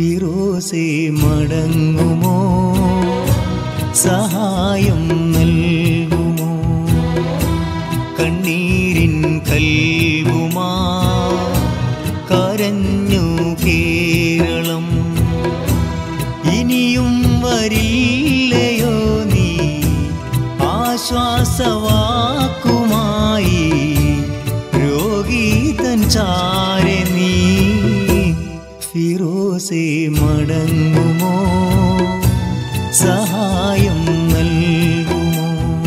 ഫിറോസെ മടങ്ങുമോ സഹായം നൽകുമോ കണ്ണീരിൻ കൽവുമാ കരഞ്ഞു കേരളം ഇനിയും വരില്ലയോ നീ ആശ്വാസവാക്കുമായി രോഗീതൻ ചാരെ നീ ഫിറോസെ മടങ്ങുമോ സഹായം നൽകുമോ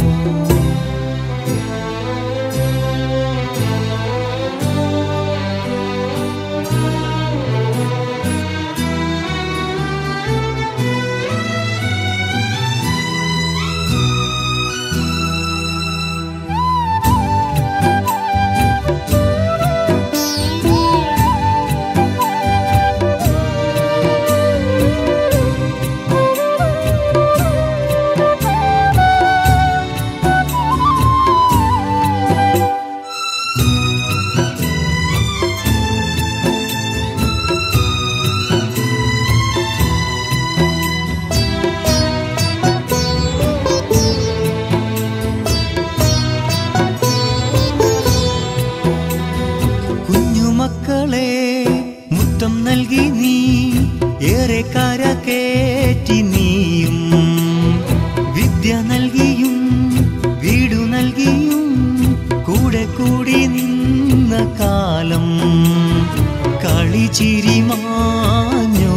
കുഞ്ഞുമക്കളെ മുത്തം നൽകി നീ ഏറെ കര കേറ്റി നീയും വിദ്യ നൽകിയും വീടു നൽകിയും കൂടെ കൂടി നിന്ന കാലം കളിച്ചിരി മാഞ്ഞോ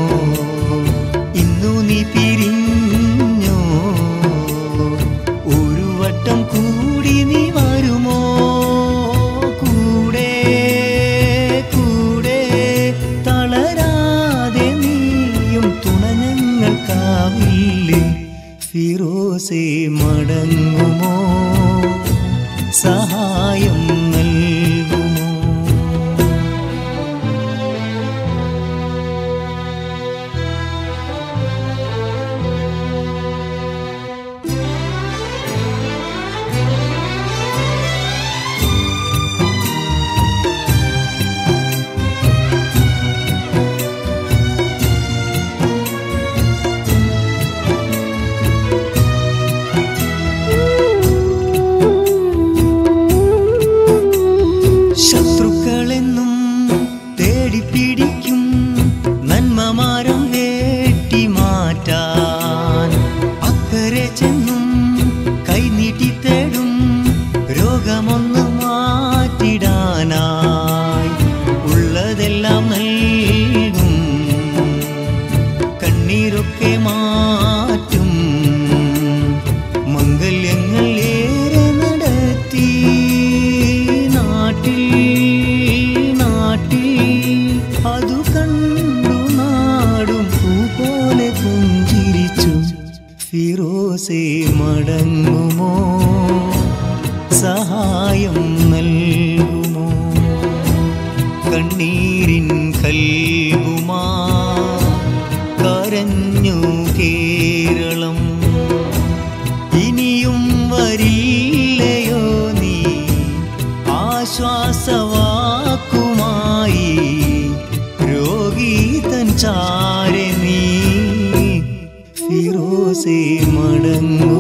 ഇന്നു നീ പിരിഞ്ഞോ ഒരു വട്ടം കൂടി നീ വരുമോ കൂടെ കൂടെ തളരാതെ നീയും തുണഞ്ഞങ്ങൾക്കാവില്ലേ ഫിറോസെ മടങ്ങുമോ സഹായം നൽകുമോ ശത്രുക്കളെന്നും തേടിപ്പിടിക്കും നന്മമാരം വേട്ടി മാറ്റാൻ അക്കരെ ചെന്നും കൈനീട്ടി തേടും രോഗമൊന്ന് മാറ്റിടാനായി ഉള്ളതെല്ലാം നൽകും കണ്ണീരൊക്കെ മാറ്റും മംഗല്യങ്ങൾ ഏറെ നടത്തി നാട്ടിൽ നാട്ടിൽ അതു കണ്ടു നാടും പൂപോലെ പുഞ്ചിരിച്ചു ഫിറോസെ മടങ്ങുമോ സഹായം നൽകുമോ കണ്ണീരിൻ കൽവുമാ കരഞ്ഞു കേരളം ഇനിയും വരില്ലയോ നീ ആശ്വാസവാക്കുമായി രോഗീതൻ ചാരെ നീ ഫിറോസെ മടങ്ങു